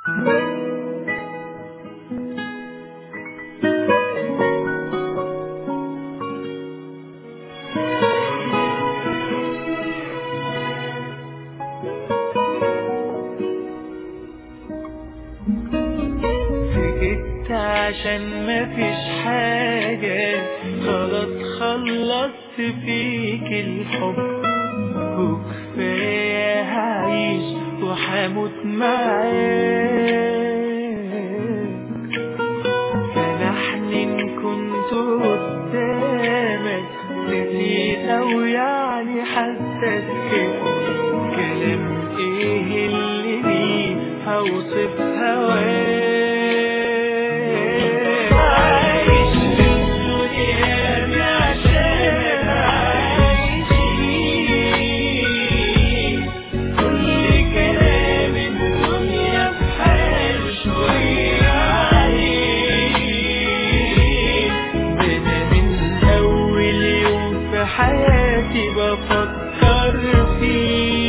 سكت عشان مفيش حاجة خلاص خلصت فيك الحب وكفاية هعيش وحموت معاك فلحن إن كنت قدامك نسيت أو يعني حتى سكت كلام ايه اللي بيه هوصف هواك عايش في الدنيا دي عشان عايش كل كلام الدنيا في حال شوية عليك ده أنا من أول يوم في حياتي بفكر فيك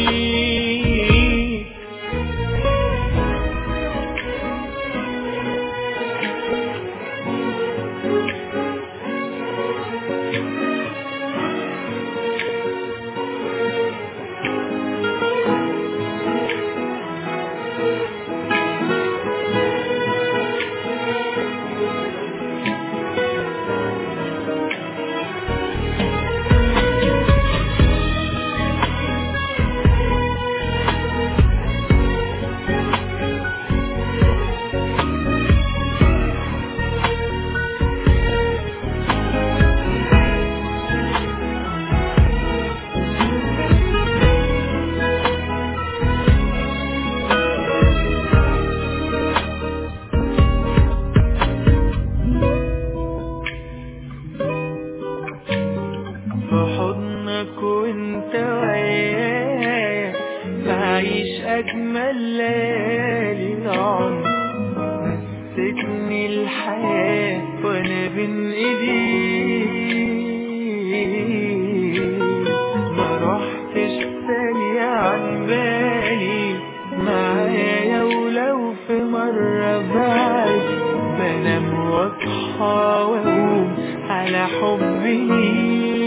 في حضنك وانت ويايا بعيش اجمل ليالي العمر مسكني الحياة وانا بين ايديك ما رحتش تاني عن بالي معايا ولو في مرة بعد بنام واصحى واقوم على حبي ليك